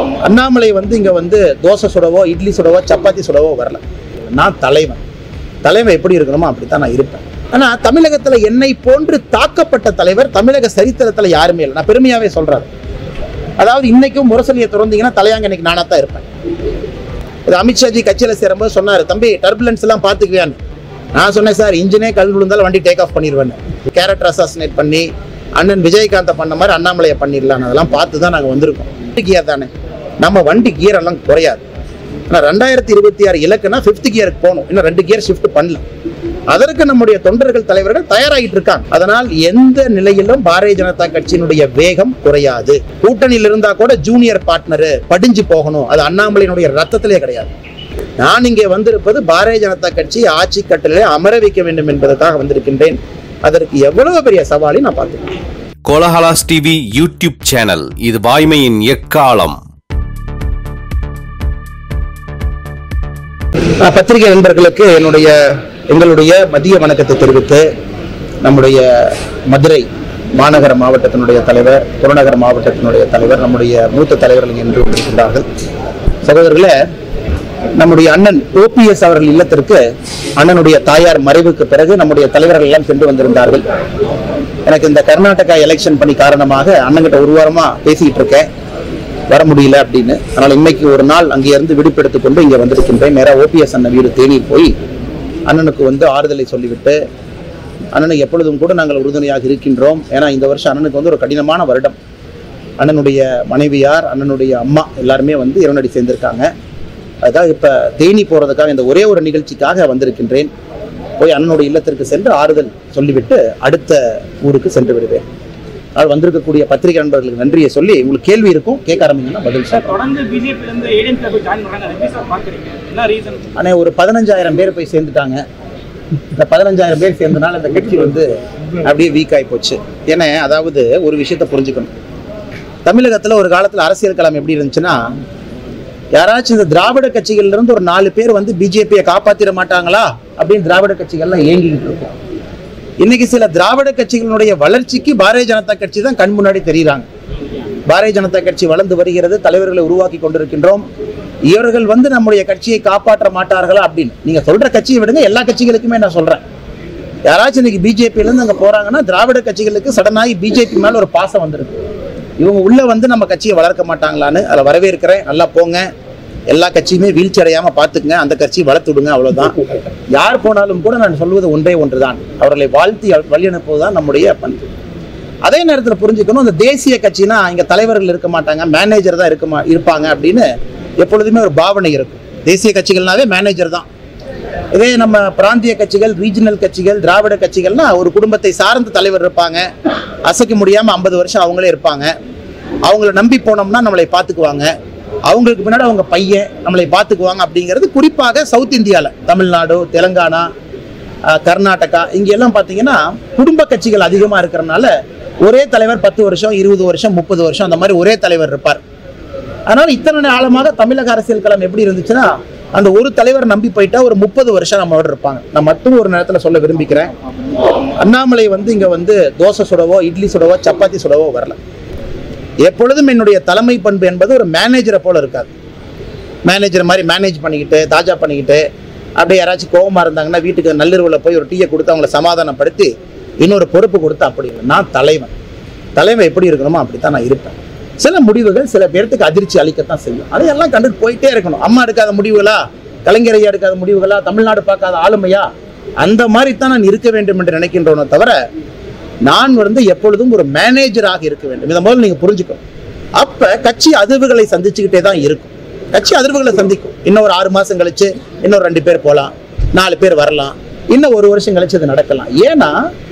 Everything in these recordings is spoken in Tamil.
அண்ணாமலை வந்து இங்க வந்து தோசை சுடவோ இட்லி சுடவோ சப்பாத்தி சுடவோ வரல நான் தலைவன் தலைவன் எப்படி இருக்கணுமோ அப்படித்தான் நான் இருப்பேன் ஆனா தமிழகத்துல என்னை போன்று தாக்கப்பட்ட தலைவர் தமிழக சரித்திரத்துல யாருமே இல்லை நான் பெருமையாவே சொல்றேன் அதாவது இன்னைக்கும் முரசொலியை திறந்தீங்கன்னா தலையாங்க இன்னைக்கு நானா தான் இருப்பேன் இது அமித்ஷாஜி கட்சியில சேரும்போது சொன்னாரு தம்பி டர்புலன்ஸ் எல்லாம் பாத்துக்குவியான்னு நான் சொன்னேன் சார் இன்ஜினே கல் விழுந்தாலும் வண்டி டேக் ஆஃப் பண்ணிடுவேன் கேரக்டர் அசாசினேட் பண்ணி அண்ணன் விஜயகாந்தை பண்ண மாதிரி அண்ணாமலையை பண்ணிடலாம் அதெல்லாம் பார்த்து தான் நாங்கள் வந்திருக்கோம் கியர் தானே நம்ம வண்டி கியர் எல்லாம் குறையாது ஆனால் ரெண்டாயிரத்தி இருபத்தி ஆறு இலக்குனா ஃபிஃப்த் கியருக்கு போகணும் இன்னும் ரெண்டு கியர் ஷிஃப்ட் பண்ணல அதற்கு நம்முடைய தொண்டர்கள் தலைவர்கள் தயாராகிட்டு இருக்காங்க அதனால் எந்த நிலையிலும் பாரதிய ஜனதா கட்சியினுடைய வேகம் குறையாது கூட்டணியில் இருந்தா கூட ஜூனியர் பார்ட்னர் படிஞ்சு போகணும் அது அண்ணாமலையினுடைய ரத்தத்திலே கிடையாது நான் இங்கே வந்திருப்பது பாரதிய ஜனதா கட்சி ஆட்சி கட்டளை அமர வைக்க வேண்டும் என்பதற்காக வந்திருக்கின்றேன் அதற்கு எவ்வளவு பெரிய சவாலை நான் பார்த்துக்கிறேன் கோலஹலாஸ் டிவி யூடியூப் சேனல் இது வாய்மையின் எக்காலம் அஹ் பத்திரிகை நண்பர்களுக்கு என்னுடைய எங்களுடைய மதிய வணக்கத்தை தெரிவித்து நம்முடைய மதுரை மாநகர மாவட்டத்தினுடைய தலைவர் புறநகர மாவட்டத்தினுடைய தலைவர் நம்முடைய மூத்த தலைவர்கள் என்று இருக்கின்றார்கள் சகோதரர்களே நம்முடைய அண்ணன் ஓபிஎஸ் அவர்கள் இல்லத்திற்கு அண்ணனுடைய தாயார் மறைவுக்கு பிறகு நம்முடைய தலைவர்கள் எல்லாம் சென்று வந்திருந்தார்கள் எனக்கு இந்த கர்நாடகா எலெக்ஷன் பணி காரணமாக அண்ணன்கிட்ட ஒரு வாரமா பேசிக்கிட்டு இருக்கேன் வர முடியல அப்படின்னு அதனால இன்னைக்கு ஒரு நாள் அங்கே இருந்து விடுப்பெடுத்துக் கொண்டு இங்க வந்திருக்கின்றேன் நேரா ஓபிஎஸ் அண்ணன் வீடு தேநீர் போய் அண்ணனுக்கு வந்து ஆறுதலை சொல்லிவிட்டு அண்ணனுக்கு எப்பொழுதும் கூட நாங்கள் உறுதுணையாக இருக்கின்றோம் ஏன்னா இந்த வருஷம் அண்ணனுக்கு வந்து ஒரு கடினமான வருடம் அண்ணனுடைய மனைவியார் அண்ணனுடைய அம்மா எல்லாருமே வந்து இறைவனடி சேர்ந்திருக்காங்க அதான் இப்ப தேனி போறதுக்காக இந்த ஒரே ஒரு நிகழ்ச்சிக்காக வந்திருக்கின்றேன் போய் அண்ணனுடைய இல்லத்திற்கு சென்று ஆறுதல் சொல்லிவிட்டு அடுத்த ஊருக்கு சென்று விடுவேன் அதனால் வந்திருக்கக்கூடிய பத்திரிகை நண்பர்களுக்கு நன்றியை சொல்லி உங்களுக்கு கேள்வி இருக்கும் கேட்க ஆரம்பிங்கன்னா பதில் சார் சொல்றேன் தொடர்ந்து பிஜேபில இருந்து ஏடிஎம்கே போய் ஜாயின் பண்ணாங்க எப்படி சார் பாக்குறீங்க என்ன ரீசன் ஆனா ஒரு பதினஞ்சாயிரம் பேர் போய் சேர்ந்துட்டாங்க இந்த பதினஞ்சாயிரம் பேர் சேர்ந்தனால இந்த கட்சி வந்து அப்படியே வீக் ஆகி போச்சு ஏன்னா அதாவது ஒரு விஷயத்தை புரிஞ்சுக்கணும் தமிழகத்துல ஒரு காலத்துல அரசியல் களம் எப்படி இருந்துச்சுன்னா யாராச்சும் இந்த திராவிட கட்சிகள்ல இருந்து ஒரு நாலு பேர் வந்து பிஜேபியை காப்பாத்திட மாட்டாங்களா அப்படின்னு திராவிட கட்சிகள்லாம் ஏங்கிக்கிட்டு இருக்கும் இன்னைக்கு சில திராவிட கட்சிகளுடைய வளர்ச்சிக்கு பாரதிய ஜனதா கட்சி தான் கண் முன்னாடி தெரியுறாங்க பாரதிய ஜனதா கட்சி வளர்ந்து வருகிறது தலைவர்களை உருவாக்கி கொண்டிருக்கின்றோம் இவர்கள் வந்து நம்முடைய கட்சியை காப்பாற்ற மாட்டார்களா அப்படின்னு நீங்க சொல்ற கட்சியை விடுங்க எல்லா கட்சிகளுக்குமே நான் சொல்றேன் யாராச்சும் இன்னைக்கு பிஜேபியில இருந்து அங்க போறாங்கன்னா திராவிட கட்சிகளுக்கு சடனாகி பிஜேபி மேல ஒரு பாசம் வந்திருக்கு இவங்க உள்ள வந்து நம்ம கட்சியை வளர்க்க மாட்டாங்களான்னு அதில் வரவேற்கிறேன் நல்லா போங்க எல்லா கட்சியுமே வீழ்ச்சி அடையாம பாத்துக்குங்க அந்த கட்சியை வளர்த்து விடுங்க அவ்வளவுதான் யார் போனாலும் கூட நான் சொல்வது ஒன்றே ஒன்றுதான் அவர்களை வாழ்த்தி வழி அனுப்புவதுதான் நம்முடைய பண்பு அதே நேரத்தில் புரிஞ்சுக்கணும் இந்த தேசிய கட்சினா இங்க தலைவர்கள் இருக்க மாட்டாங்க மேனேஜர் தான் இருக்க மா இருப்பாங்க அப்படின்னு எப்பொழுதுமே ஒரு பாவனை இருக்கும் தேசிய கட்சிகள்னாவே மேனேஜர் தான் இதே நம்ம பிராந்திய கட்சிகள் ரீஜனல் கட்சிகள் திராவிட கட்சிகள்னா ஒரு குடும்பத்தை சார்ந்த தலைவர் இருப்பாங்க அசைக்க முடியாம ஐம்பது வருஷம் அவங்களே இருப்பாங்க அவங்கள நம்பி போனோம்னா நம்மளை பார்த்துக்குவாங்க அவங்களுக்கு பின்னாடி அவங்க பையன் நம்மளை பார்த்துக்குவாங்க அப்படிங்கிறது குறிப்பாக சவுத் இந்தியாவில் தமிழ்நாடு தெலுங்கானா அஹ், கர்நாடகா இங்க எல்லாம் பார்த்தீங்கன்னா குடும்ப கட்சிகள் அதிகமாக இருக்கிறனால ஒரே தலைவர் பத்து வருஷம் இருபது வருஷம் முப்பது வருஷம் அந்த மாதிரி ஒரே தலைவர் இருப்பார் அதனால இத்தனை ஆழமாக தமிழக அரசியல் களம் எப்படி இருந்துச்சுன்னா அந்த ஒரு தலைவர் நம்பி போயிட்டா ஒரு முப்பது வருஷம் நம்மளோட இருப்பாங்க நான் மட்டும் ஒரு நேரத்தில் சொல்ல விரும்பிக்கிறேன் அண்ணாமலை வந்து இங்க வந்து தோசை சுடவோ இட்லி சுடவோ சப்பாத்தி சுடவோ வரல எப்பொழுதும் என்னுடைய தலைமை பண்பு என்பது ஒரு மேனேஜரை போல இருக்காது மேனேஜர் மாதிரி மேனேஜ் பண்ணிக்கிட்டு தாஜா பண்ணிக்கிட்டு அப்படியே யாராச்சும் கோவமா இருந்தாங்கன்னா வீட்டுக்கு நள்ளிரவுல போய் ஒரு டீயை கொடுத்து அவங்கள சமாதானப்படுத்தி இன்னொரு பொறுப்பு கொடுத்து அப்படி இல்லை நான் தலைவன் தலைவன் எப்படி இருக்கணுமோ அப்படித்தான் நான் இருப்பேன் சில முடிவுகள் சில பேர்த்துக்கு அதிர்ச்சி அளிக்கத்தான் செய்யும் அதையெல்லாம் கண்டுட்டு போயிட்டே இருக்கணும் அம்மா எடுக்காத முடிவுகளா கலைஞர் ஐயா எடுக்காத முடிவுகளா தமிழ்நாடு பார்க்காத ஆளுமையா அந்த மாதிரி தான் நான் இருக்க வேண்டும் என்று நினைக்கின்றோனே தவிர நான் வந்து எப்பொழுதும் ஒரு மேனேஜராக இருக்க வேண்டும் இதை முதல்ல நீங்க புரிஞ்சுக்கணும் அப்ப கட்சி அதிர்வுகளை சந்திச்சுக்கிட்டே தான் இருக்கும் கட்சி அதிர்வுகளை சந்திக்கும் இன்னும் ஒரு ஆறு மாசம் கழிச்சு இன்னும் ரெண்டு பேர் போகலாம் நாலு பேர் வரலாம் இன்னும் ஒரு வருஷம் கழிச்சு அது நடக்கலாம் ஏன்னா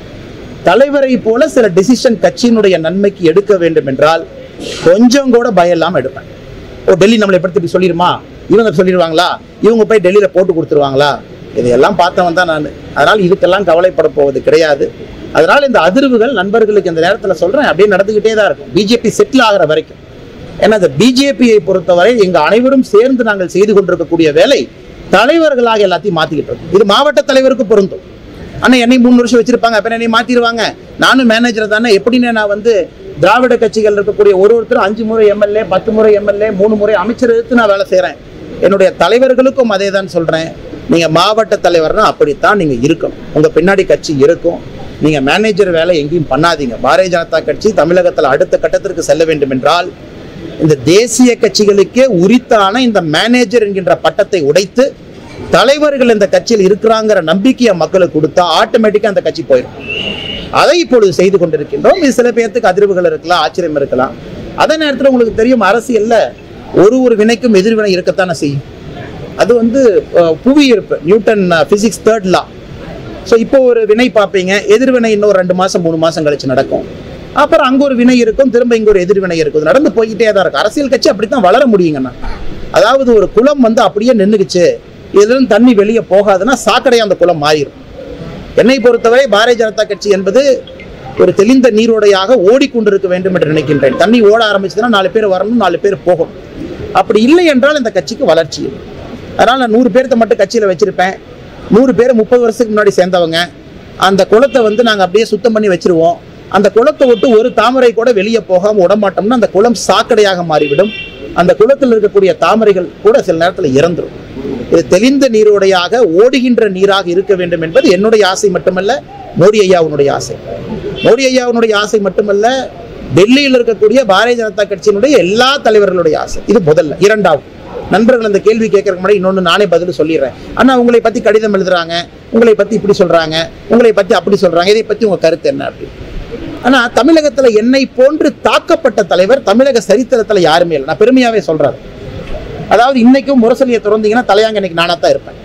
தலைவரை போல சில டிசிஷன் கட்சியினுடைய நன்மைக்கு எடுக்க வேண்டும் என்றால் கொஞ்சம் கூட பயம் இல்லாம எடுப்பேன் ஓ டெல்லி நம்மளை பற்றி இப்படி சொல்லிடுமா இவங்க சொல்லிடுவாங்களா இவங்க போய் டெல்லியில போட்டு கொடுத்துருவாங்களா இதையெல்லாம் பார்த்தவன் தான் நான் அதனால் இதுக்கெல்லாம் கவலைப்பட போவது கிடையாது அதனால இந்த அதிர்வுகள் நண்பர்களுக்கு இந்த நேரத்தில் சொல்றேன் அப்படியே நடந்துகிட்டே தான் இருக்கும் பிஜேபி செட்டில் ஆகிற வரைக்கும் ஏன்னா இந்த பிஜேபியை பொறுத்தவரை எங்க அனைவரும் சேர்ந்து நாங்கள் செய்து கொண்டிருக்கக்கூடிய வேலை தலைவர்களாக எல்லாத்தையும் மாத்திக்கிட்டு இருக்கோம் இது மாவட்ட தலைவருக்கு பொருந்தும் ஆனா என்னை மூணு வருஷம் வச்சிருப்பாங்க அப்புறம் என்னை மாத்திடுவாங்க நானும் மேனேஜர் தானே எப்படின்னு நான் வந்து திராவிட கட்சிகள் இருக்கக்கூடிய ஒரு ஒருத்தரும் அஞ்சு முறை எம்எல்ஏ பத்து முறை எம்எல்ஏ மூணு முறை அமைச்சர் எடுத்து நான் வேலை செய்கிறேன் என்னுடைய தலைவர்களுக்கும் அதே தான் சொல்கிறேன் நீங்கள் மாவட்ட தலைவர்னா அப்படித்தான் நீங்கள் இருக்கணும் உங்கள் பின்னாடி கட்சி இருக்கும் நீங்கள் மேனேஜர் வேலை எங்கேயும் பண்ணாதீங்க பாரதிய ஜனதா கட்சி தமிழகத்தில் அடுத்த கட்டத்திற்கு செல்ல வேண்டும் என்றால் இந்த தேசிய கட்சிகளுக்கே உரித்தான இந்த மேனேஜர் என்கின்ற பட்டத்தை உடைத்து தலைவர்கள் இந்த கட்சியில் இருக்கிறாங்கிற நம்பிக்கையை மக்களுக்கு கொடுத்தா ஆட்டோமேட்டிக்கா அந்த கட்சி போயிடும் அதை இப்பொழுது செய்து கொண்டிருக்கின்றோம் இது சில பேர்த்துக்கு அதிர்வுகள் இருக்கலாம் ஆச்சரியம் இருக்கலாம் அதே நேரத்தில் உங்களுக்கு தெரியும் அரசியல்ல ஒரு ஒரு வினைக்கும் எதிர்வினை இருக்கத்தானே செய்யும் அது வந்து அஹ், புவியீர்ப்பு Newton physics third law so இப்போ ஒரு வினை பார்ப்பீங்க எதிர்வினை இன்னும் ரெண்டு மாசம் மூணு மாசம் கழிச்சு நடக்கும் அப்புறம் அங்க ஒரு வினை இருக்கும் திரும்ப இங்க ஒரு எதிர்வினை இருக்கும் இது நடந்து போய்கிட்டே தான் இருக்கும் அரசியல் கட்சி அப்படித்தான் வளர முடியுங்கண்ணா அதாவது ஒரு குளம் வந்து அப்படியே நின்றுக்குச்சு இதுல இருந்து தண்ணி வெளியே போகாதுன்னா சாக்கடையா அந்த குளம் மாறிடும் என்னை பொறுத்தவரை பாரதிய ஜனதா கட்சி என்பது ஒரு தெளிந்த நீரோடையாக ஓடிக்கொண்டிருக்க வேண்டும் என்று நினைக்கின்றேன் தண்ணி ஓட ஆரம்பிச்சதுன்னா நாலு பேர் வரணும் நாலு பேர் போகணும் அப்படி இல்லை என்றால் இந்த கட்சிக்கு வளர்ச்சி இல்லை. அதனால நான் நூறு பேர்த்த மட்டும் கட்சியில வச்சிருப்பேன் நூறு பேர் முப்பது வருஷத்துக்கு முன்னாடி சேர்ந்தவங்க அந்த குளத்தை வந்து நாங்கள் அப்படியே சுத்தம் பண்ணி வச்சிருவோம் அந்த குளத்தை விட்டு ஒரு தாமரை கூட வெளியே போகாம விடமாட்டோம்னா அந்த குளம் சாக்கடையாக மாறிவிடும் அந்த குளத்தில் இருக்கக்கூடிய தாமரைகள் கூட சில நேரத்தில் இறந்துரும் இது தெளிந்த நீரோடையாக ஓடுகின்ற நீராக இருக்க வேண்டும் என்பது என்னுடைய ஆசை மட்டுமல்ல மோடி ஐயாவுடைய ஆசை மோடி ஐயாவுடைய ஆசை மட்டுமல்ல டெல்லியில் இருக்கக்கூடிய பாரதிய ஜனதா கட்சியினுடைய எல்லா தலைவர்களுடைய ஆசை இது முதல்ல இரண்டாவது நண்பர்கள் அந்த கேள்வி கேட்கறதுக்கு முன்னாடி இன்னொன்று நானே பதில் சொல்லிடுறேன் அண்ணா உங்களை பத்தி கடிதம் எழுதுறாங்க உங்களை பத்தி இப்படி சொல்றாங்க உங்களை பத்தி அப்படி சொல்றாங்க இதை பத்தி உங்க கருத்து என்ன அப்படி ஆனா தமிழகத்துல என்னை போன்று தாக்கப்பட்ட தலைவர் தமிழக சரித்திரத்துல யாருமே இல்லை நான் பெருமையாவே சொல்றேன் அதாவது இன்னைக்கும் முரசொலியை திறந்தீங்கன்னா தலையாங்க இன்னைக்கு நானா தான் இருப்பேன்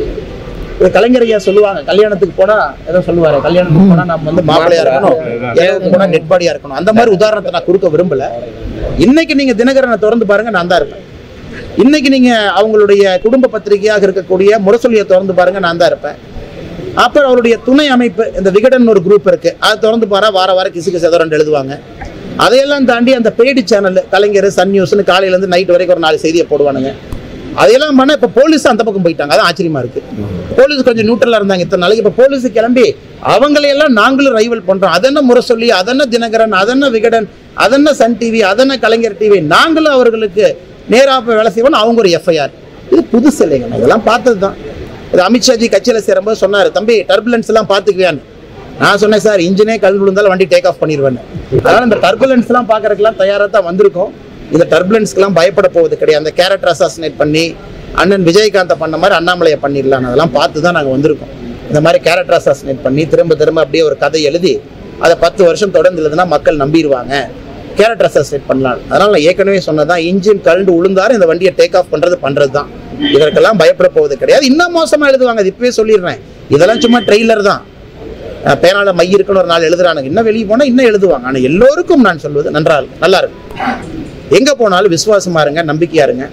இது கலைஞர் ஐயா சொல்லுவாங்க கல்யாணத்துக்கு போனா ஏதோ சொல்லுவாரு கல்யாணத்துக்கு போனா நம்ம வந்து மாப்பிள்ளையா இருக்கணும் ஏதாவது போனா நெட் பாடியா இருக்கணும் அந்த மாதிரி உதாரணத்தை நான் கொடுக்க விரும்பல இன்னைக்கு நீங்க தினகரனை திறந்து பாருங்க நான் தான் இருப்பேன் இன்னைக்கு நீங்க அவங்களுடைய குடும்ப பத்திரிகையாக இருக்கக்கூடிய முரசொலியை திறந்து பாருங்க நான் தான் இருப்பேன் அப்புறம் அவருடைய துணை அமைப்பு இந்த விகடன் ஒரு குரூப் இருக்கு அதை திறந்து பாரா வார வாரம் கிசுக்கு செதறண்டு எழுதுவாங்க அதையெல்லாம் தாண்டி அந்த பெய்டு சேனல் கலைஞர் சன் நியூஸ்னு காலையிலேருந்து நைட் வரைக்கும் ஒரு நாலு செய்தியை போடுவானுங்க அதையெல்லாம் பண்ண இப்போ போலீஸ் அந்த பக்கம் போயிட்டாங்க அதான் ஆச்சரியமா இருக்கு போலீஸ் கொஞ்சம் நியூட்ரலா இருந்தாங்க இத்தனை நாளைக்கு இப்போ போலீஸ் கிளம்பி அவங்களையெல்லாம் நாங்களும் ரைவல் பண்றோம் அதென்ன முரசொல்லி அதென்ன தினகரன் அதென்ன விகடன் அதென்ன சன் டிவி அதென்ன கலைஞர் டிவி நாங்களும் அவர்களுக்கு நேராக போய் வேலை செய்வோம் அவங்க ஒரு எஃப்ஐஆர் இது புதுசு இல்லைங்க நான் இதெல்லாம் பார்த்தது தான் இது அமித்ஷாஜி கட்சியில சேரும்போது சொன்னாரு தம்பி டர்புலன்ஸ் எல்லாம் பாத்துக்குவியான்னு நான் சொன்னேன் சார் இன்ஜினே கல் விழுந்தாலும் வண்டி டேக் ஆஃப் பண்ணிடுவேன் அதனால இந்த டர்புலன்ஸ் எல்லாம் பாக்குறதுக்கெல்லாம் தயாரா தான் வந்திருக்கோம் இந்த டர்புலன்ஸ்க்கெல்லாம் பயப்பட போவது கிடையாது அந்த கேரக்டர் அசாசினேட் பண்ணி அண்ணன் விஜயகாந்தை பண்ண மாதிரி அண்ணாமலையை பண்ணிடலாம் அதெல்லாம் பார்த்து தான் நாங்கள் வந்திருக்கோம் இந்த மாதிரி கேரக்டர் அசாசினேட் பண்ணி திரும்ப திரும்ப அப்படியே ஒரு கதை எழுதி அதை பத்து வருஷம் தொடர்ந்து எழுதுனா மக்கள் நம்பிடுவாங்க கேரக்டர் அசாசினேட் பண்ணலாம் அதனால நான் ஏற்கனவே சொன்னதான் இன்ஜின் கலண்டு உளுந்தாரு இந்த வண்டியை டேக் ஆஃப் பண்றது பண்றது தான் இதற்கெல்லாம் பயப்பட போவது கிடையாது இன்னும் மோசமா எழுதுவாங்க அது இப்பவே சொல்லிடுறேன் இதெல்லாம் சும்மா ட்ரெய்லர் தான் அஹ் பேனால மை இருக்குன்னு ஒரு நாள் எழுதுறானுங்க இன்னும் வெளியே போனா இன்னும் எழுதுவாங்க ஆனா எல்லோருக்கும் நான் சொல்வது நன்றா இருக்கு நல்லா இருக்கு எங்க போனாலும் விசுவாசமா இருங்க நம்பிக்கையா இருங்க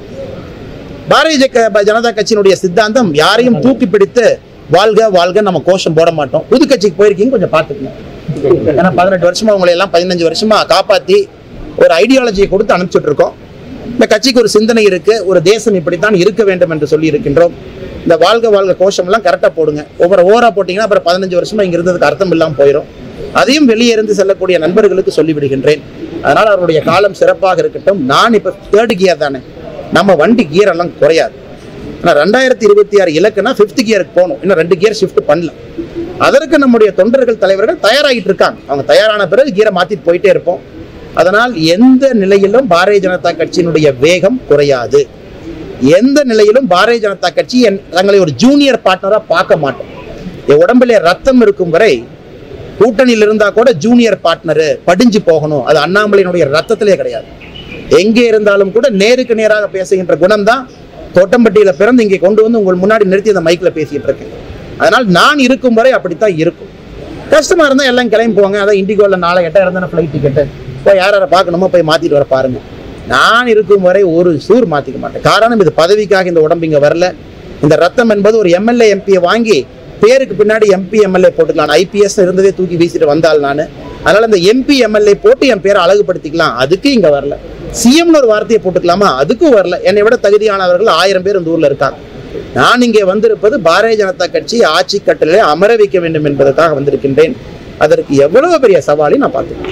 பாரதிய ஜக்க- ஜனதா கட்சியினுடைய சித்தாந்தம் யாரையும் தூக்கி பிடித்து வாழ்க வாழ்க நம்ம கோஷம் போட மாட்டோம் புது கட்சிக்கு போயிருக்கீங்க கொஞ்சம் பார்த்துக்கணும் ஏன்னா பதினெட்டு வருஷமா உங்களை எல்லாம் பதினஞ்சு வருஷமா காப்பாத்தி ஒரு ஐடியாலஜியை கொடுத்து அனுப்பிச்சுட்டு இருக்கோம் இந்த கட்சிக்கு ஒரு சிந்தனை இருக்கு ஒரு தேசம் இப்படித்தான் இருக்க வேண்டும் என்று சொல்லி இருக்கின்றோம் இந்த வாழ்க வாழ்க கோஷம் எல்லாம் கரெக்டா போடுங்க ஒவ்வொரு ஓரா போட்டீங்கன்னா அப்புறம் பதினஞ்சு வருஷமா இங்க இருந்ததுக்கு அர்த்தம் இல்லாம போயிடும் அதையும் வெளியே இருந்து செல்லக்கூடிய நண்பர்களுக்கு சொல்லிவிடுகின்றேன் அதனால அவருடைய காலம் சிறப்பாக இருக்கட்டும் நான் இப்ப தேர்ட் கியர் தானே நம்ம வண்டி கியர் எல்லாம் குறையாது ஆனால் ரெண்டாயிரத்தி இருபத்தி ஆறு இலக்குனா ஃபிஃப்த் கியருக்கு போகணும் இன்னும் ரெண்டு கியர் ஷிஃப்ட் பண்ணல அதற்கு நம்முடைய தொண்டர்கள் தலைவர்கள் தயாராகிட்டு இருக்காங்க அவங்க தயாரான பிறகு கியரை மாத்திட்டு போயிட்டே இருப்போம் அதனால் எந்த நிலையிலும் பாரதிய ஜனதா கட்சியினுடைய வேகம் குறையாது எந்த நிலையிலும் பாரதிய ஜனதா கட்சி என் தங்களை ஒரு ஜூனியர் பார்ட்னரா பார்க்க மாட்டோம் என் உடம்பிலே ரத்தம் இருக்கும் வரை கூட்டணியில் இருந்தா கூட ஜூனியர் பார்ட்னர் படிஞ்சு போகணும் அது அண்ணாமலையினுடைய ரத்தத்திலே கிடையாது எங்கே இருந்தாலும் கூட நேருக்கு நேராக பேசுகின்ற குணம் தான் தோட்டம்பட்டியில பிறந்து இங்கே கொண்டு வந்து உங்கள் முன்னாடி நிறுத்தி அந்த மைக்ல பேசிட்டு இருக்கேன் அதனால் நான் இருக்கும் வரை அப்படித்தான் இருக்கும் கஷ்டமா இருந்தா எல்லாம் கிளம்பி போவாங்க அதான் இண்டிகோல நாளை எட்டாயிரம் தானே ஃப்ளைட் டிக்கெட்டு போய் யார் யாரை பார்க்கணுமோ போய் மாத்திட்டு வர பாருங்க நான் இருக்கும் வரை ஒரு சூர் மாத்திக்க மாட்டேன் காரணம் இது பதவிக்காக இந்த உடம்பு இங்க வரல இந்த ரத்தம் என்பது ஒரு எம்எல்ஏ எம்பியை வாங்கி பேருக்கு பின்னாடி எம்பி எம்எல்ஏ போட்டுக்கலாம் ஐபிஎஸ் இருந்ததே தூக்கி வீசிட்டு வந்தால் நான் அதனால இந்த எம்பி எம்எல்ஏ போட்டு என் பேரை அழகுபடுத்திக்கலாம் அதுக்கு இங்க வரல சிஎம்னு ஒரு வார்த்தையை போட்டுக்கலாமா அதுக்கும் வரல என்னை விட தகுதியானவர்கள் ஆயிரம் பேர் இந்த ஊர்ல இருக்காங்க நான் இங்கே வந்திருப்பது பாரதிய ஜனதா கட்சி ஆட்சி கட்டளை அமர வைக்க வேண்டும் என்பதற்காக வந்திருக்கின்றேன் அதற்கு எவ்வளவு பெரிய சவாலை நான் பார்த்துக்கிறேன்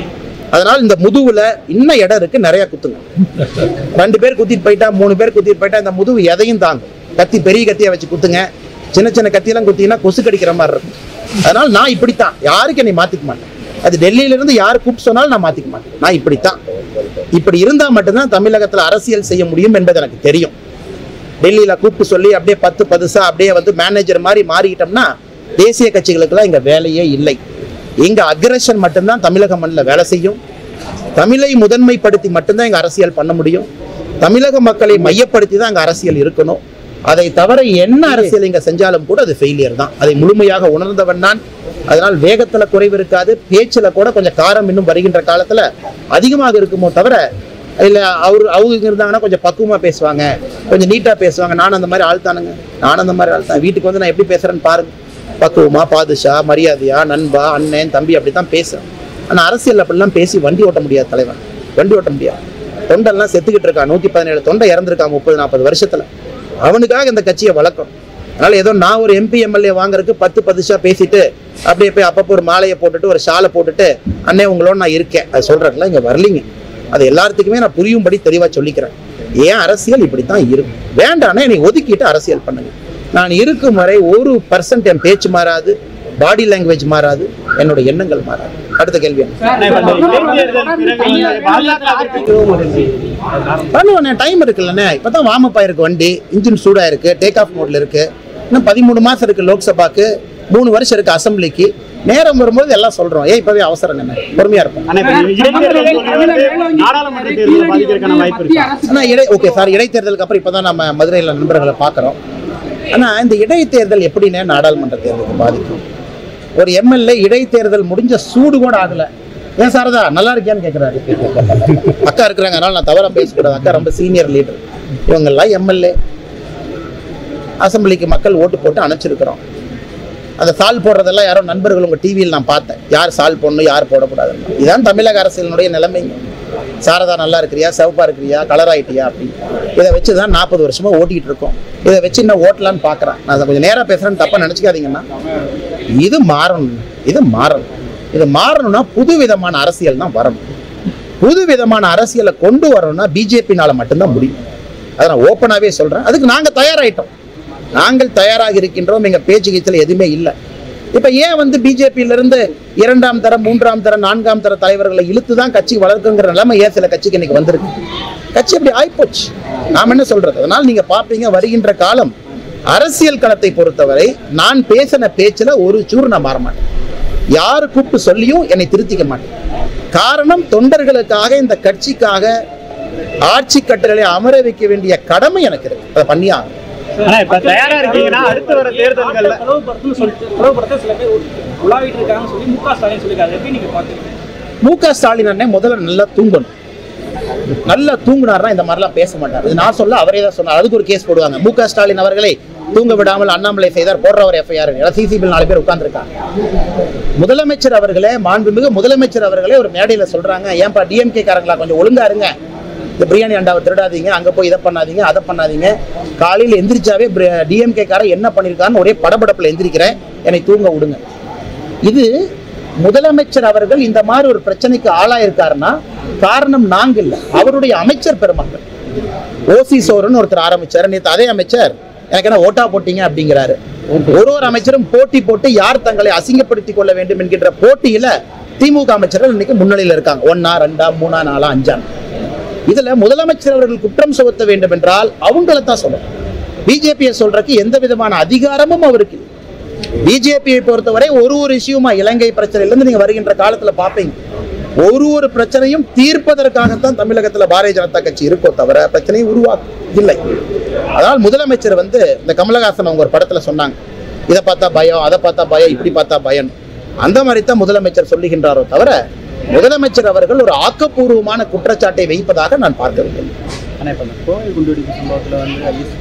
அதனால் இந்த முதுகுல இன்னும் இடம் இருக்கு நிறைய குத்துங்க ரெண்டு பேர் குத்திட்டு போயிட்டா மூணு பேர் குத்திட்டு போயிட்டா இந்த முதுகு எதையும் தாங்கும் கத்தி பெரிய கத்தியை வச்சு குத்துங்க சின்ன சின்ன கத்தியெல்லாம் குத்திங்கன்னா கொசு கடிக்கிற மாதிரி இருக்கும் அதனால நான் இப்படித்தான் யாருக்கு என்னை மாத்திக்க மாட்டேன் அது டெல்லியில இருந்து யார் கூப்பிட்டு சொன்னாலும் நான் மாத்திக்க மாட்டேன் நான் இப்படித்தான் இப்படி இருந்தா மட்டும்தான் தமிழகத்துல அரசியல் செய்ய முடியும் என்பது எனக்கு தெரியும் டெல்லியில கூப்பிட்டு சொல்லி அப்படியே பத்து பதுசா அப்படியே வந்து மேனேஜர் மாதிரி மாறிக்கிட்டோம்னா தேசிய கட்சிகளுக்கெல்லாம் இங்க வேலையே இல்லை இங்க அக்ரஷன் மட்டும்தான் தமிழக மண்ணில் வேலை செய்யும் தமிழை முதன்மைப்படுத்தி மட்டும்தான் இங்க அரசியல் பண்ண முடியும் தமிழக மக்களை மையப்படுத்தி தான் இங்க அரசியல் இருக்கணும் அதை தவிர என்ன அரசியல் இங்க செஞ்சாலும் கூட அது ஃபெயிலியர் தான் அதை முழுமையாக உணர்ந்தவன் நான் அதனால் வேகத்துல குறைவு இருக்காது பேச்சுல கூட கொஞ்சம் காரம் இன்னும் வருகின்ற காலத்துல அதிகமாக இருக்குமோ தவிர இல்ல அவர் அவங்க இங்க இருந்தாங்கன்னா கொஞ்சம் பக்குவமா பேசுவாங்க கொஞ்சம் நீட்டா பேசுவாங்க நான் அந்த மாதிரி ஆள் தானுங்க நான் அந்த மாதிரி ஆள் தான் வீட்டுக்கு வந்து நான் எப்படி பேசுறேன்னு பாருங்க பக்குவமா பாதுஷா மரியாதையா நண்பா அண்ணன் தம்பி அப்படி தான் பேசுறேன் ஆனா அரசியல் அப்படிலாம் பேசி வண்டி ஓட்ட முடியாது தலைவன் வண்டி ஓட்ட முடியாது தொண்டெல்லாம் செத்துக்கிட்டு இருக்கான் நூத்தி பதினேழு தொண்டை இறந்துருக்கான் முப்பது நாற்பது வருஷத்துல அவனுக்காக இந்த கட்சியை வளர்க்கணும் அதனால ஏதோ நான் ஒரு எம்பி எம்எல்ஏ வாங்குறதுக்கு பத்து பதிஷா பேசிட்டு அப்படியே போய் அப்பப்போ ஒரு மாலையை போட்டுட்டு ஒரு ஷாலை போட்டுட்டு அண்ணே உங்களோட நான் இருக்கேன் அது சொல்றாங்களா இங்க வரலீங்க அது எல்லாத்துக்குமே நான் புரியும்படி தெளிவா சொல்லிக்கிறேன் ஏன் அரசியல் இப்படித்தான் இருக்கும் வேண்டானே நீ ஒதுக்கிட்டு அரசியல் பண்ணுங்க நான் இருக்கும் வரை ஒரு பர்சன்ட் என் பேச்சு மாறாது பாடி லாங்குவேஜ் மாறாது என்னோட எண்ணங்கள் மாறாது அடுத்த கேள்வி என்ன? பண்ணுவேண்ணே டைம் இருக்குல்லண்ணே இப்பதான் வார்ம் அப் ஆயிருக்கு வண்டி இன்ஜின் சூடா இருக்கு டேக் ஆஃப் மோட்ல இருக்கு இன்னும் பதிமூணு மாசம் இருக்கு லோக்சபாக்கு மூணு வருஷம் இருக்கு அசம்பிளிக்கு நேரம் வரும்போது எல்லாம் சொல்றோம் ஏன் இப்பவே அவசரம் என்ன பொறுமையா இருப்போம் நாடாளுமன்ற தேர்தல் பாதிக்கிறதுக்கான வாய்ப்பு இருக்கு ஆனா இடை ஓகே சார் இடைத்தேர்தலுக்கு அப்புறம் இப்பதான் நம்ம மதுரையில் நண்பர்களை பார்க்குறோம் ஆனா இந்த இடைத்தேர்தல் எப்படின்னு நாடாளுமன்ற தேர்தலுக்கு பாதிக்கும் ஒரு எம்எல்ஏ இடைத்தேர்தல் முடிஞ்ச சூடு கூட ஆகல ஏன் சாரதா நல்லா இருக்கியான்னு கேட்குறாரு அக்கா இருக்கிறாங்க அதனால நான் தவறா பேசக்கூடாது அக்கா ரொம்ப சீனியர் லீடர் இவங்கெல்லாம் எம்எல்ஏ அசம்பிளிக்கு மக்கள் ஓட்டு போட்டு அனுப்பிச்சிருக்கிறோம் அந்த சால் போடுறதெல்லாம் யாரோ நண்பர்கள் உங்க டிவியில் நான் பார்த்தேன் யார் சால் போடணும் யார் போடக்கூடாதுன்னு இதான் தமிழக அரசியலினுடைய நிலைமைங்க சாரதா நல்லா இருக்கிறியா சிவப்பா இருக்கிறியா கலர் ஆயிட்டியா அப்படின்னு இதை வச்சு தான் நாற்பது வருஷமா ஓட்டிட்டு இருக்கோம் இதை வச்சு இன்னும் ஓட்டலான்னு பார்க்குறேன் நான் அதை கொஞ்சம் நேராக பேசுறேன்னு தப்பா நினச்சிக்காதீங்கன்னா இது மாறணும் இது மாறணும் இது மாறணும்னா புது விதமான அரசியல் தான் வரணும் புது விதமான அரசியலை கொண்டு வரணும்னா பிஜேபினால மட்டும்தான் முடியும் அதை நான் ஓப்பனாகவே சொல்றேன் அதுக்கு நாங்கள் தயாராயிட்டோம் நாங்கள் தயாராக இருக்கின்றோம் எங்க பேச்சு கீச்சல் எதுவுமே இல்லை இப்ப ஏன் வந்து பிஜேபியில இருந்து இரண்டாம் தர மூன்றாம் தர நான்காம் தர தலைவர்களை இழுத்து தான் கட்சி வளர்க்குங்கிற நிலைமை ஏன் சில கட்சிக்கு இன்னைக்கு வந்திருக்கு கட்சி அப்படி ஆயிப்போச்சு நாம என்ன சொல்றது அதனால நீங்க பாப்பீங்க வருகின்ற காலம் அரசியல் களத்தை பொறுத்தவரை நான் பேசின பேச்சுல ஒரு சூறு நான் மாற மாட்டேன் யாரு கூப்பிட்டு சொல்லியும் என்னை திருத்திக்க மாட்டேன் காரணம் தொண்டர்களுக்காக இந்த கட்சிக்காக ஆட்சி கட்டளை அமர வைக்க வேண்டிய கடமை எனக்கு இருக்கு அதை பண்ணியே ஆகணும். ஆனா இப்ப தயாரா இருக்கீங்கன்னா அடுத்து வர தேர்தல்கள்ல பிளவுபடுத்துன்னு சொல்லிட்டு பிளவுபடுத்த சில பேர் உலாவிட்டு இருக்காங்கன்னு சொல்லி முக ஸ்டாலின் சொல்லியிருக்காரு எப்படி நீங்க பாக்குறீங்க மு க ஸ்டாலின் அண்ணன் முதல்ல நல்லா தூங்கணும் நல்லா தூங்குனாருன்னா இந்த மாதிரிலாம் பேச மாட்டார் இது நான் சொல்ல அவரே தான் சொன்னார் அதுக்கு ஒரு கேஸ் போடுவாங்க மு க ஸ்டாலின் அவர்களை தூங்க விடாமல் அண்ணாமலை செய்தார் போடுறவர் எஃப்ஐஆர் சிசிபியில் நாலு பேர் உட்கார்ந்துருக்காங்க முதலமைச்சர் அவர்களே மாண்புமிகு முதலமைச்சர் அவர்களே ஒரு மேடையில சொல்றாங்க ஏன்பா டிஎம்கே காரங்களா கொஞ்சம் ஒழுங்கா இருங்க இந்த பிரியாணி அண்டாவை திருடாதீங்க அங்க போய் இதை பண்ணாதீங்க அதை பண்ணாதீங்க காலையில எந்திரிச்சாவே டிஎம்கே காரன் என்ன பண்ணிருக்கான்னு ஒரே படபடப்புல எந்திரிக்கிறேன் என்னை தூங்க விடுங்க இது முதலமைச்சர் அவர்கள் இந்த மாதிரி ஒரு பிரச்சனைக்கு ஆளாயிருக்காருன்னா காரணம் நாங்க இல்ல அவருடைய அமைச்சர் பெருமக்கள் ஓசி சோரன் ஒருத்தர் ஆரம்பிச்சாரு நேத்து அதே அமைச்சர் எனக்கு என்ன ஓட்டா போட்டீங்க அப்படிங்கிறாரு ஒரு ஒரு அமைச்சரும் போட்டி போட்டு யார் தங்களை அசிங்கப்படுத்திக் கொள்ள வேண்டும் என்கின்ற போட்டியில திமுக அமைச்சர்கள் இன்னைக்கு முன்னிலையில் இருக்காங்க ஒன்னா ரெண்டா மூணா நாலா அஞ்சா இதுல முதலமைச்சர் அவர்கள் குற்றம் சுமத்த வேண்டும் என்றால் அவங்கள தான் சொல்லணும் பிஜேபியை சொல்றதுக்கு எந்த விதமான அதிகாரமும் அவருக்கு இல்லை பிஜேபியை பொறுத்தவரை ஒரு ஒரு இஷ்யூமா இலங்கை பிரச்சனையிலிருந்து நீங்க வருகின்ற காலத்துல பாப்பீங்க ஒரு ஒரு பிரச்சனையும் தீர்ப்பதற்காகத்தான் தமிழகத்துல பாரதிய ஜனதா கட்சி இருக்கோ தவிர பிரச்சனையை உருவாக்கும் இல்லை அதனால் முதலமைச்சர் வந்து இந்த கமலஹாசன் அவங்க ஒரு படத்துல சொன்னாங்க இதை பார்த்தா பயம் அதை பார்த்தா பயம் இப்படி பார்த்தா பயம் அந்த மாதிரி தான் முதலமைச்சர் சொல்லுகின்றாரோ தவிர முதலமைச்சர் அவர்கள் ஒரு ஆக்கப்பூர்வமான குற்றச்சாட்டை வைப்பதாக நான் பார்க்கவில்லை ஆனா இப்ப இந்த கோவில் குண்டுவெடிப்பு சம்பவத்துல வந்து ஐஎஸ்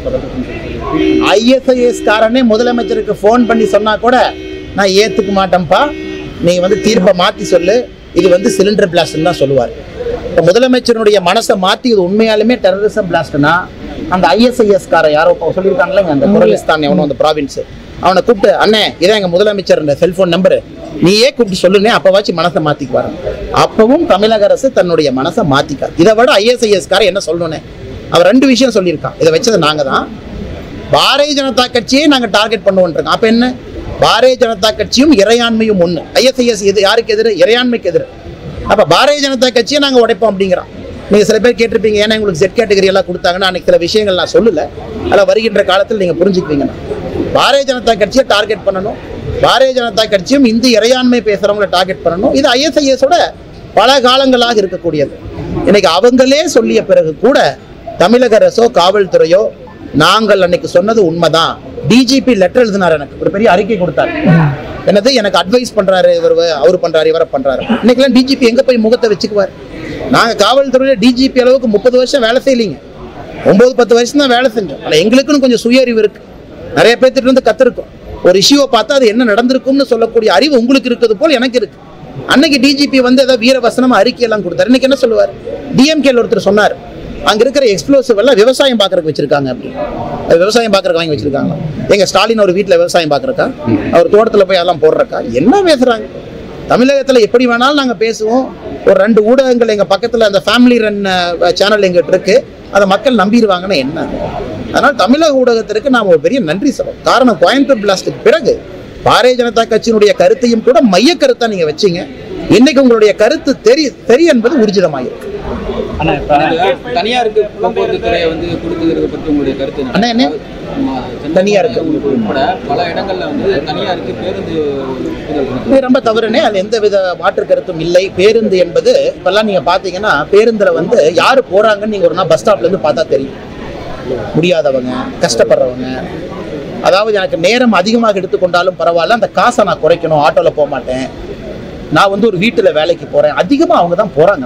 பதவி ஐஎஸ்ஐஎஸ் காரனே முதலமைச்சருக்கு ஃபோன் பண்ணி சொன்னா கூட நான் ஏத்துக்க மாட்டேன்ப்பா நீ வந்து தீர்ப்பை மாத்தி சொல்லு இது வந்து சிலிண்டர் பிளாஸ்ட்னு தான் சொல்லுவார் இப்போ முதலமைச்சருடைய மனசை மாத்தி இது உண்மையாலுமே டெரரிசம் பிளாஸ்ட்னா அந்த ஐஎஸ்ஐஎஸ் கார யாரோ இப்போ சொல்லியிருக்காங்களே அந்த குரலிஸ்தான் எவனோ அந்த ப்ராவின்ஸ் அவனை கூப்பிட்டு அண்ணே இதான் எங்க முதலமைச்சர் செல்போன் நம்பரு நீயே கூப்பிட்டு சொல்லுனே அப்பவாச்சும் மனசை மாத்திக்குவாரு அப்பவும் தமிழக அரசு தன்னுடைய மனசை மாத்திக்காது இதை விட ஐஎஸ்ஐஎஸ் கார என்ன சொல்லணும்னே அவர் ரெண்டு விஷயம் சொல்லியிருக்கான் இதை வச்சது நாங்க தான் பாரதிய ஜனதா கட்சியே நாங்க டார்கெட் பண்ணுவோம் அப்ப என்ன பாரதிய ஜனதா கட்சியும் இறையாண்மையும் ஒண்ணு ஐஎஸ்ஐஎஸ் இது யாருக்கு எதிரு இறையாண்மைக்கு எதிரு அப்ப பாரதிய ஜனதா கட்சியை நாங்க உடைப்போம் அப்படிங்கிறான் நீங்க சில பேர் கேட்டிருப்பீங்க ஏன்னா உங்களுக்கு செட் கேட்டகரி எல்லாம் கொடுத்தாங்கன்னா அன்னைக்கு சில விஷயங்கள் நான் சொல்லல அதில் வருகின்ற காலத்தில் நீங்க புரிஞ்சுக்குவீங்க பாரதிய ஜனதா கட்சியை டார்கெட் பண்ணணும் பாரதிய ஜனதா கட்சியும் இந்து இறையாண்மை பேசுறவங்களை டார்கெட் பண்ணணும் இது ஐஎஸ்ஐஎஸோட பல காலங்களாக இருக்கக்கூடியது இன்னைக்கு அவங்களே சொல்லிய பிறகு கூட தமிழக அரசோ காவல்துறையோ நாங்கள் அன்னைக்கு சொன்னது உண்மைதான் டிஜிபி லெட்டர் எழுதினார் எனக்கு ஒரு பெரிய அறிக்கை கொடுத்தாரு என்னது எனக்கு அட்வைஸ் பண்றாரு இவர் அவர் பண்றாரு இவரை பண்றாரு இன்னைக்கெல்லாம் டிஜிபி எங்க போய் முகத்தை வச்சுக்குவார் நாங்க காவல்துறையில டிஜிபி அளவுக்கு முப்பது வருஷம் வேலை செய்யலீங்க ஒன்பது பத்து வருஷம் தான் வேலை செஞ்சோம் ஆனா எங்களுக்குன்னு கொஞ்சம் சுய அறிவு இருக்கு நிறைய பேர்த்திட்ட இருந்து கத்திருக்கோம் ஒரு இஷ்யூவை பார்த்தா அது என்ன நடந்திருக்கும்னு சொல்லக்கூடிய அறிவு உங்களுக்கு இருக்குது போல் எனக்கு இருக்கு அன்னைக்கு டிஜிபி வந்து ஏதாவது வீரவசனமா அறிக்கை எல்லாம் கொடுத்தாரு இன்னைக்கு என்ன சொல்லுவார் டிஎம்கேல ஒருத்தர் சொன்னார் அங்க இருக்கிற எக்ஸ்ப்ளோசிவ் எல்லாம் விவசாயம் பார்க்கறதுக்கு வச்சிருக்காங்க அப்படி அது விவசாயம் பார்க்கறதுக்கு வாங்கி வச்சிருக்காங்க எங்க ஸ்டாலின் ஒரு வீட்டுல விவசாயம் பார்க்கறக்கா அவர் தோட்டத்துல போய் அதெல்லாம் போடுறக்கா என்ன பேசுறாங்க தமிழகத்துல எப்படி வேணாலும் நாங்க பேசுவோம் ஒரு ரெண்டு ஊடகங்கள் எங்க பக்கத்துல அந்த ஃபேமிலி ரன் சேனல் எங்கிட்ட இருக்கு அதை மக்கள் நம்பிடுவாங்கன்னா என்ன அதனால தமிழக ஊடகத்திற்கு நாம் ஒரு பெரிய நன்றி சொல்றோம் காரணம் கோயம்புத்தூர் பிளாஸ்டுக்கு பிறகு பாரதிய ஜனதா கட்சியினுடைய கருத்தையும் கூட மைய கருத்தா நீங்க வச்சீங்க இன்னைக்கு உங்களுடைய கருத்து தெரி தெரி என்பது ஊர்ஜிதமாயிருக்கு ஆனா இப்ப தனியாருக்கு போக்குவரத்து துறையை வந்து கொடுத்ததை பத்தி உங்களுடைய கருத்து என்ன? அண்ணா, என்ன? ஆமா, சென்னை தனியாருக்கு. உட்பட பல இடங்கள்ல வந்து தனியாருக்கு பேருந்து ஒப்புதல் இருக்கு. இது ரொம்ப தவறுனே அது எந்த வித மாற்று கருத்தும் இல்லை பேருந்து என்பது இப்பெல்லாம் நீங்க பாத்தீங்கன்னா பேருந்துல வந்து யாரு போறாங்கன்னு நீங்க ஒரு நாள் பஸ் ஸ்டாப்ல இருந்து பார்த்தா தெரியும் முடியாதவங்க கஷ்டப்படுறவங்க அதாவது எனக்கு நேரம் அதிகமாக எடுத்துக்கொண்டாலும் பரவாயில்ல அந்த காசை நான் குறைக்கணும் ஆட்டோல போக மாட்டேன் நான் வந்து ஒரு வீட்டுல வேலைக்கு போறேன் அதிகமா அவங்க தான் போறாங்க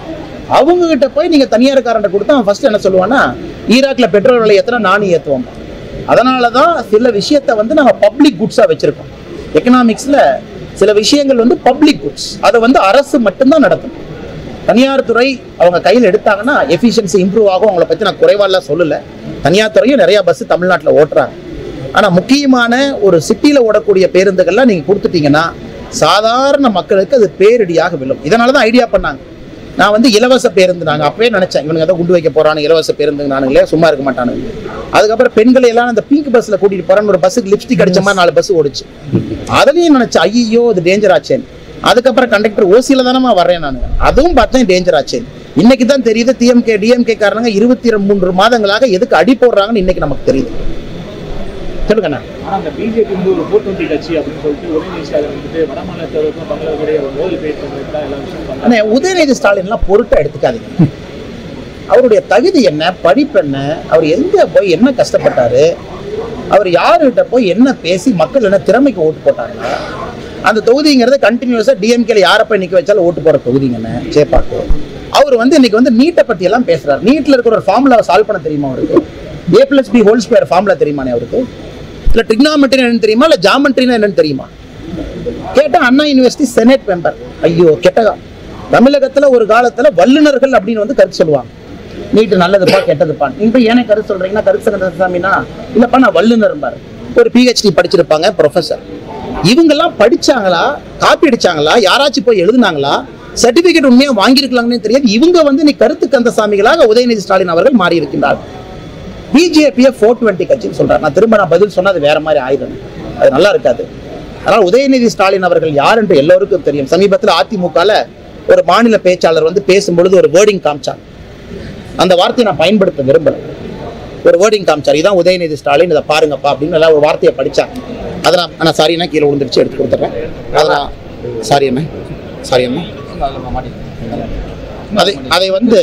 அவங்க கிட்ட போய் நீங்க தனியார்காரன் கொடுத்தா அவன் ஃபர்ஸ்ட் என்ன சொல்லுவான்னா ஈராக்ல பெட்ரோல் விலை ஏத்தனா நானும் ஏத்துவோம் அதனால தான் சில விஷயத்தை வந்து நம்ம பப்ளிக் குட்ஸா வச்சிருக்கோம் எக்கனாமிக்ஸ்ல சில விஷயங்கள் வந்து பப்ளிக் குட்ஸ் அதை வந்து அரசு மட்டும்தான் நடத்தும் தனியார் துறை அவங்க கையில் எடுத்தாங்கன்னா எஃபிஷியன்சி இம்ப்ரூவ் ஆகும் அவங்கள பத்தி நான் குறைவாலாம் சொல்லல தனியார் துறையும் நிறைய பஸ் தமிழ்நாட்டில் ஓட்டுறாங்க ஆனா முக்கியமான ஒரு சிட்டியில ஓடக்கூடிய பேருந்துகள்லாம் நீங்க கொடுத்துட்டீங்கன்னா சாதாரண மக்களுக்கு அது பேரிடியாக விழும் இதனால தான் ஐடியா பண்ணாங்க நான் வந்து இலவச பேருந்து நாங்க அப்பவே நினைச்சேன் இவனுங்க ஏதோ குண்டு வைக்க போறானு இலவச பேருந்து நானுங்களே சும்மா இருக்க மாட்டானுங்க அதுக்கப்புறம் பெண்களை எல்லாம் அந்த பிங்க் பஸ்ல கூட்டிட்டு போறேன்னு ஒரு பஸ்ஸுக்கு லிப்ஸ்டிக் அடிச்ச மாதிரி நாலு பஸ் ஓடிச்சு அதுலயும் நினைச்சேன் ஐயோ இது டேஞ்சர் ஆச்சேன் அதுக்கப்புறம் கண்டக்டர் ஓசியில தானமா வரேன் நான் அதுவும் பார்த்தேன் டேஞ்சர் ஆச்சேன் இன்னைக்கு தான் தெரியுது டிஎம்கே டிஎம்கே காரணங்க இருபத்தி மூன்று மாதங்களாக எதுக்கு அடி போடுறாங்கன்னு இன்னைக்கு நமக்கு தெரியுது சொல்லுங்கண்ணா ஆனா அந்த பிஜேபி வந்து ஒரு ஃபோர் டுவெண்ட்டி கட்சி அப்படின்னு சொல்லிட்டு உதயநிதி ஸ்டாலின் வந்துட்டு வட மாநிலத்தவருக்கும் தமிழர்களுடைய ஒரு மோதல் பேசுறது தான் எல்லா விஷயம் பண்றாங்க ஆனா உதயநிதி ஸ்டாலின்லாம் பொருட்டா எடுத்துக்காதீங்க அவருடைய தகுதி என்ன படிப்பு என்ன அவர் எங்க போய் என்ன கஷ்டப்பட்டாரு அவர் யாருகிட்ட போய் என்ன பேசி மக்கள் என்ன திறமைக்கு ஓட்டு போட்டாங்க அந்த தொகுதிங்கிறது கண்டினியூஸா டிஎம்கேல யாரை போய் நிக்க வச்சாலும் ஓட்டு போற தொகுதிங்கன்னு சேப்பாக்கு அவர் வந்து இன்னைக்கு வந்து நீட்டை பத்தி எல்லாம் பேசுறாரு நீட்ல இருக்கிற ஒரு ஃபார்முலாவை சால்வ் பண்ண தெரியுமா அவருக்கு A plus B whole square formula தெரியுமானே அவருக்கு இல்ல ட்ரிக்னாமெட்ரி என்னன்னு தெரியுமா இல்ல ஜாமெட்ரினா என்னன்னு தெரியுமா கேட்டா அண்ணா யூனிவர்சிட்டி செனட் மெம்பர் ஐயோ கெட்டகா தமிழகத்துல ஒரு காலத்துல வல்லுனர்கள் அப்படின்னு வந்து கருத்து சொல்லுவாங்க நீட்டு நல்லதுப்பா கெட்டதுப்பா நீங்க போய் ஏனே கருத்து சொல்றீங்கன்னா கருத்து சங்கசாமினா இல்லப்பா நான் வல்லுனர் பாரு ஒரு பிஹெச்டி படிச்சிருப்பாங்க ப்ரொஃபசர் இவங்கெல்லாம் படிச்சாங்களா காப்பி அடிச்சாங்களா யாராச்சும் போய் எழுதுனாங்களா சர்டிபிகேட் உண்மையா வாங்கியிருக்கலாங்கன்னு தெரியாது இவங்க வந்து நீ கருத்து கந்தசாமிகளாக உதயநிதி ஸ்டாலின் அவர்கள் மாறி இருக்கின்றார்கள் பிஜேபியை ஃபோர் டுவெண்ட்டி கட்சின்னு சொல்றாரு நான் திரும்ப நான் பதில் சொன்னா அது வேற மாதிரி ஆயிடும் அது நல்லா இருக்காது அதனால் உதயநிதி ஸ்டாலின் அவர்கள் யார் என்று எல்லோருக்கும் தெரியும் சமீபத்தில் அதிமுகல ஒரு மாநில பேச்சாளர் வந்து பேசும்பொழுது ஒரு வேர்டிங் காமிச்சார் அந்த வார்த்தையை நான் பயன்படுத்த விரும்பல ஒரு வேர்டிங் காமிச்சார் இதான் உதயநிதி ஸ்டாலின் இதை பாருங்கப்பா அப்படின்னு எல்லாம் ஒரு வார்த்தையை படிச்சாங்க அதை நான் நான் சாரி என்ன கீழே விழுந்துருச்சு எடுத்து கொடுத்துட்றேன் அதை நான் சாரி என்ன சாரி என்ன அதுல மாட்டேங்குது. அதை அதை வந்து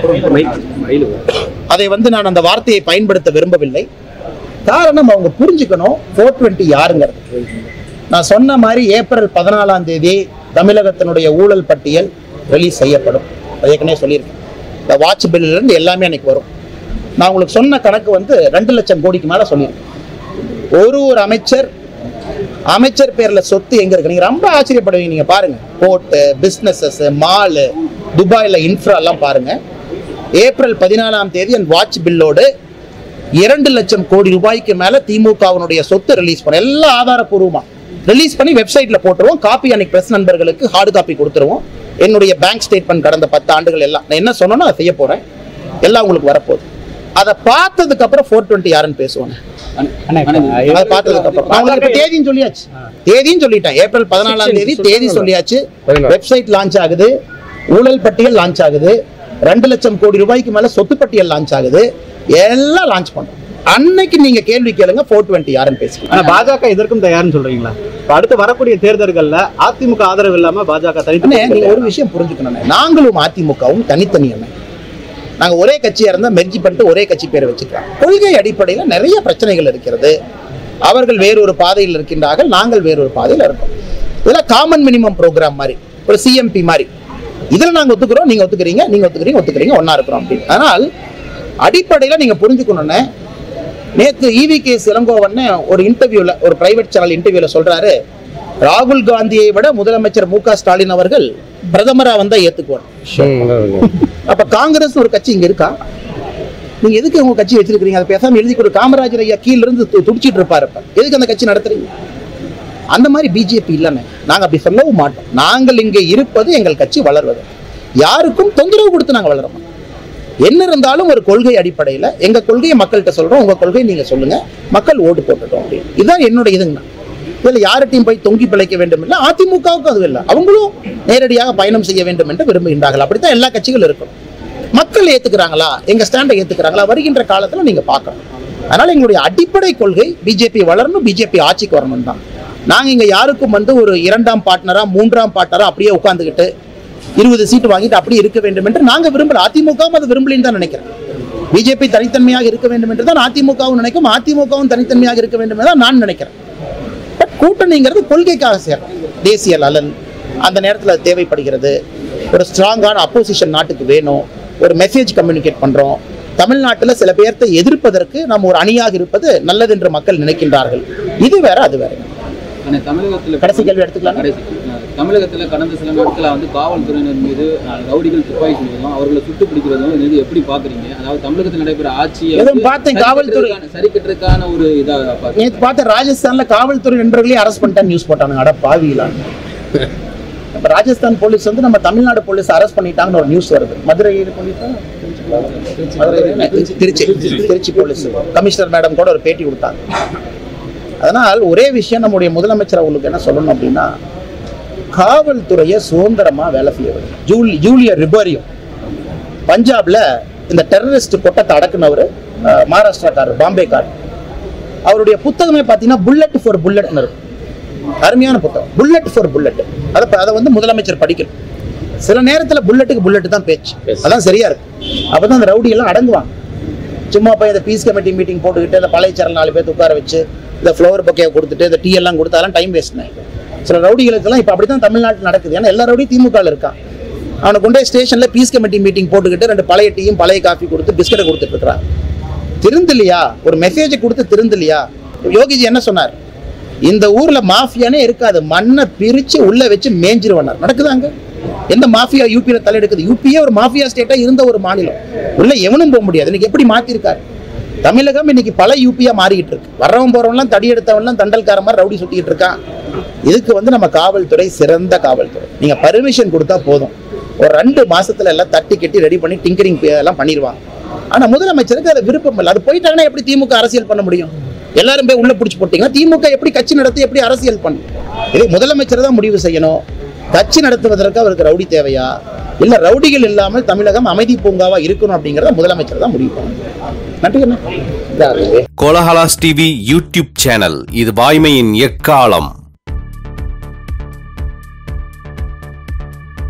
அதை வந்து நான் அந்த வார்த்தையை பயன்படுத்த விரும்பவில்லை காரணம் அவங்க புரிஞ்சுக்கணும் ஃபோர் டுவெண்ட்டி யாருங்கிறது நான் சொன்ன மாதிரி ஏப்ரல் பதினாலாம் தேதி தமிழகத்தினுடைய ஊழல் பட்டியல் ரிலீஸ் செய்யப்படும் அது ஏற்கனவே சொல்லியிருக்கேன் இந்த வாட்ச் பில்லிருந்து எல்லாமே அன்னைக்கு வரும் நான் உங்களுக்கு சொன்ன கணக்கு வந்து ரெண்டு லட்சம் கோடிக்கு மேலே சொல்லியிருக்கேன் ஒரு ஒரு அமைச்சர் அமைச்சர் பேர்ல சொத்து எங்க இருக்கு நீங்க ரொம்ப ஆச்சரியப்படுவீங்க நீங்க பாருங்க போர்ட்டு பிசினஸஸ் மாலு துபாயில இன்ஃப்ரா எல்லாம் பாருங்க ஏப்ரல் பதினாலாம் தேதி அந்த வாட்ச் பில்லோடு இரண்டு லட்சம் கோடி ரூபாய்க்கு மேல திமுகவினுடைய சொத்து ரிலீஸ் பண்ண எல்லாம் ஆதாரப்பூர்வமா ரிலீஸ் பண்ணி வெப்சைட்ல போட்டுருவோம் காப்பி அன்னைக்கு பிரஸ் நண்பர்களுக்கு ஹார்டு காப்பி கொடுத்துருவோம் என்னுடைய பேங்க் ஸ்டேட்மெண்ட் கடந்த பத்து ஆண்டுகள் எல்லாம் நான் என்ன சொன்னேனோ அதை செய்ய போறேன் எல்லாம் உங்களுக்கு வரப்போகுது அதை பார்த்ததுக்கு அப்புறம் ஃபோர் டுவெண்ட்டி யாருன்னு பேசுவாங்க அதை பார்த்ததுக்கு அப்புறம் நான் உங்களுக்கு இப்ப தேதியும் சொல்லியாச்சு தேதியும் சொல்லிட்டேன் ஏப்ரல் பதினாலாம் தேதி தேதி சொல்லியாச்சு வெப்சைட் லான்ச் ஆகுது ஊழல் பட்டியல் லான்ச் ஆகுது ரெண்டு லட்சம் கோடி ரூபாய்க்கு மேல சொத்து பட்டியல் லான்ச் ஆகுது எல்லாம் லான்ச் பண்றோம் அன்னைக்கு நீங்க கேள்வி கேளுங்க ஃபோர் டுவெண்ட்டி யாருன்னு பேசுங்க ஆனா பாஜக இதற்கும் தயார்னு சொல்றீங்களா இப்ப அடுத்து வரக்கூடிய தேர்தல்கள்ல அதிமுக ஆதரவு இல்லாம பாஜக அண்ணே, நீங்க தனித்து ஒரு விஷயம் புரிஞ்சுக்கணும் நாங்களும் அதிமுகவும் தனித்தனி அண்ணே நாங்க ஒரே கட்சியா இருந்தா மெர்ஜி பண்ணிட்டு ஒரே கட்சி பேரை வச்சுக்கலாம் கொள்கை அடிப்படையில நிறைய பிரச்சனைகள் இருக்கிறது அவர்கள் வேறொரு பாதையில் இருக்கின்றார்கள் நாங்கள் வேறொரு பாதையில் இருக்கோம் இதெல்லாம் காமன் மினிமம் ப்ரோக்ராம் மாதிரி ஒரு சிஎம்பி மாதிரி இதுல நாங்க ஒத்துக்கிறோம் நீங்க ஒத்துக்கிறீங்க நீங்க ஒத்துக்கிறீங்க ஒத்துக்கிறீங்க ஒண்ணா இருக்கிறோம் அப்படின்னு ஆனால் அடிப்படையில நீங்க புரிஞ்சுக்கணும்னு நேத்து ஈவி கே இளங்கோவன் ஒரு இன்டர்வியூல ஒரு பிரைவேட் சேனல் இன்டர்வியூல சொல்றாரு ராகுல் காந்தியை விட முதலமைச்சர் மு க ஸ்டாலின் அவர்கள் பிரதமரா வந்தா ஏத்துக்குவார் அப்ப காங்கிரஸ் ஒரு கட்சி இங்க இருக்கா நீங்க எதுக்கு உங்க கட்சி வச்சிருக்கீங்க அதை பேசாம எழுதி கொடு காமராஜர் ஐயா கீழ இருந்து து- துடிச்சிட்டு இருப்பாரு இப்ப எதுக்கு அந்த கட்சி நடத்துறீங்க அந்த மாதிரி பிஜேபி இல்லைன்னு நாங்க அப்படி சொல்லவும் மாட்டோம் நாங்கள் இங்க இருப்பது எங்கள் கட்சி வளர்வது யாருக்கும் தொந்தரவு கொடுத்து நாங்க வளர மாட்டோம் என்ன இருந்தாலும் ஒரு கொள்கை அடிப்படையில எங்க கொள்கையை மக்கள்கிட்ட சொல்றோம் உங்க கொள்கையை நீங்க சொல்லுங்க மக்கள் ஓட்டு போட்டுட்டோம் அப்படின்னு இதுதான் என்னோட இதுங்கண்ணா இதுல யார்கிட்டையும் போய் தொங்கி பிழைக்க வேண்டும் இல்லை அதிமுகவுக்கும் அது இல்லை அவங்களும் நேரடியாக பயணம் செய்ய வேண்டும் என்று விரும்புகின்றார்கள் அப்படித்தான் எல்லா கட்சிகளும் இருக்கும் மக்கள் ஏத்துக்கிறாங்களா எங்க ஸ்டாண்டை ஏத்துக்கிறாங்களா வருகின்ற காலத்துல நீங்க பார்க்கணும் அதனால எங்களுடைய அடிப்படை கொள்கை பிஜேபி வளரணும் பிஜேபி ஆட்சிக்கு வரணும் தான் நாங்க இங்க யாருக்கும் வந்து ஒரு இரண்டாம் பார்ட்னரா மூன்றாம் பார்ட்னரா அப்படியே உட்கார்ந்துகிட்டு இருபது சீட்டு வாங்கிட்டு அப்படியே இருக்க வேண்டும் என்று நாங்க விரும்பல அதிமுகவும் அது விரும்பலின்னு தான் நினைக்கிறேன் பிஜேபி தனித்தன்மையாக இருக்க வேண்டும் என்று தான் அதிமுகவும் நினைக்கும் அதிமுகவும் தனித்தன்மையாக இருக்க வேண்டும் என்று தான் நான் நினைக்கிறேன் பட் கூட்டணிங்கிறது கொள்கைக்காக சேரும் தேசிய நலன் அந்த நேரத்தில் அது தேவைப்படுகிறது ஒரு ஸ்ட்ராங்கான அப்போசிஷன் நாட்டுக்கு வேணும் ஒரு மெசேஜ் கம்யூனிகேட் பண்றோம் தமிழ்நாட்டில் சில பேர்த்தை எதிர்ப்பதற்கு நம்ம ஒரு அணியாக இருப்பது நல்லது என்று மக்கள் நினைக்கின்றார்கள் இது வேற அது வேற ஆனா தமிழகத்துல கடைசி கேள்வி எடுத்துக்கலாம் கடைசி. அஹ் தமிழகத்துல கடந்த சில நாட்களா வந்து காவல்துறையினர் மீது அஹ், ரவுடிகள் துப்பாக்கி சுடுவதும் அவர்களை சுட்டு பிடிக்கிறதும் இது எப்படி பாக்குறீங்க அதாவது தமிழகத்தில் நடைபெற ஆட்சியை எதுவும் வந்து பார்த்தேன், சரி காவல்துறை- கட்டுறதுக்கான- சரி கட்டுறதுக்கான ஒரு இதா பாக்குறீங்க நேற்று பார்த்த ராஜஸ்தான்ல காவல்துறை நண்பர்களே அரெஸ்ட் பண்ணிட்டா நியூஸ் போட்டானுங்க அட பாவிலான்னு இப்ப ராஜஸ்தான் போலீஸ் வந்து நம்ம தமிழ்நாடு போலீஸ் அரெஸ்ட் பண்ணிட்டாங்கன்னு ஒரு நியூஸ் வருது மதுரை போலீஸா Madurai Tiruchi Tiruchi police commissioner madam கூட ஒரு பேட்டி கொடுத்தாங்க அதனால் ஒரே விஷயம் நம்முடைய முதலமைச்சர் அவங்களுக்கு என்ன சொல்லணும் அப்படின்னா காவல்துறையை சுதந்திரமா வேலை செய்ய வேண்டும் ஜூல் ஜூலியர் ரிபரியும் பஞ்சாப்ல இந்த டெரரிஸ்ட் கொட்டத்தை அடக்குனவர் அஹ், மகாராஷ்டிராக்காரர் பாம்பேக்காரர் அவருடைய புத்தகமே பார்த்தீங்கன்னா புல்லட் ஃபார் புல்லட்னு இருக்கும் அருமையான புத்தகம் புல்லட் ஃபார் புல்லட் அதை ப- அதை வந்து முதலமைச்சர் படிக்கணும் சில நேரத்தில் புல்லட்டுக்கு புல்லட் தான் பேச்சு அதான் சரியா இருக்கு அப்பதான் அந்த ரவுடி எல்லாம் அடங்குவாங்க சும்மா போய் இந்த பீஸ் கமிட்டி மீட்டிங் போட்டுக்கிட்டு இந்த பழைய சரல் நாலு பேர் உட்கார வச்சு இந்த ஃப்ளவர் பக்கையை கொடுத்துட்டு இந்த டீ எல்லாம் கொடுத்து அதெல்லாம் டைம் வேஸ்ட் சில ரவுடிகளுக்கெல்லாம் இப்போ அப்படி தான் தமிழ்நாட்டில் நடக்குது ஏன்னா எல்லா ரவுடியும் திமுகவில் இருக்கான் அவனை கொண்டே ஸ்டேஷனில் பீஸ் கமிட்டி மீட்டிங் போட்டுக்கிட்டு ரெண்டு பழைய டீயும் பழைய காஃபி கொடுத்து பிஸ்கட்டை கொடுத்துட்டு இருக்கிறான் திருந்தலையா ஒரு மெசேஜை கொடுத்து திருந்தலையா யோகிஜி என்ன சொன்னார் இந்த ஊர்ல மாஃபியானே இருக்காது மண்ணை பிரிச்சு உள்ள வச்சு மேஞ்சிருவனார் நடக்குதாங்க எந்த மாஃபியா யூபியில தலையெடுக்குது யூபியே ஒரு மாஃபியா ஸ்டேட்டா இருந்த ஒரு மாநிலம் உள்ள எவனும் போக முடியாது இன்னைக்கு எப்படி மாத்திருக்காரு தமிழகம் இன்னைக்கு பல யூபியா மாறிக்கிட்டு இருக்கு வர்றவன் போறவன்லாம் தடி எடுத்தவன்லாம் தண்டல்கார மாதிரி ரவுடி சுத்திக்கிட்டு இருக்கான் இதுக்கு வந்து நம்ம காவல்துறை சிறந்த காவல்துறை நீங்க பர்மிஷன் கொடுத்தா போதும் ஒரு ரெண்டு மாசத்துல எல்லாம் தட்டி கட்டி ரெடி பண்ணி டிங்கரிங் எல்லாம் பண்ணிடுவாங்க ஆனா முதலமைச்சருக்கு அது விருப்பம் இல்லை அது போயிட்டாங்கன்னா எப்படி திமுக அரசியல் பண்ண முடியும் எல்லாரும் போய் உள்ள பிடிச்சி போட்டீங்கன்னா திமுக எப்படி கட்சி நடத்தி எப்படி அரசியல் பண்ணும் இதை முதலமைச்சர் தான் முடிவு செய்யணும் கட்சி நடத்துவதற்கு அவருக்கு ரவுடி தேவையா இல்ல ரவுடிகள் இல்லாமல் தமிழகம் அமைதி பூங்காவா இருக்கணும் அப்படிங்கறத முதலமைச்சர் தான் முடிவு பண்ணணும் நன்றி அண்ணா. இந்தா, கோலஹலாஸ் டிவி யூடியூப் சேனல் இது வாய்மையின் எக்காலம்